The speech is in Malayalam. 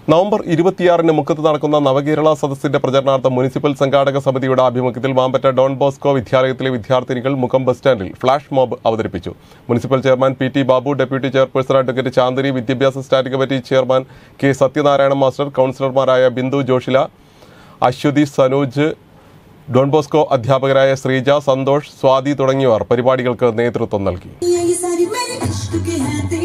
നവംബർ ഇരുപത്തിയാറിന് മുക്കത്ത് നടക്കുന്ന നവകേരള സദസ്സിന്റെ പ്രചരണാർത്ഥം മുനിസിപ്പൽ സംഘാടക സമിതിയുടെ ആഭിമുഖ്യത്തിൽ മാമ്പറ്റ ഡോൺ ബോസ്കോ വിദ്യാലയത്തിലെ വിദ്യാർത്ഥിനികൾ മുഖം ബസ് സ്റ്റാൻഡിൽ ഫ്ലാഷ് മോബ് അവതരിപ്പിച്ചു municipal chairman P T Babu deputy chairperson advocate Chandini വിദ്യാഭ്യാസ standing committee chairman K Sathyanarayana master കൗൺസിലർമാരായ ബിന്ദു ജോഷില അശ്വതി സനോജ് ഡോൺ ബോസ്കോ അധ്യാപകരായ ശ്രീജ സന്തോഷ് സ്വാതി തുടങ്ങിയവർ പരിപാടികൾക്ക് നേതൃത്വം നൽകി ये सारी मेरे इश्क के हैं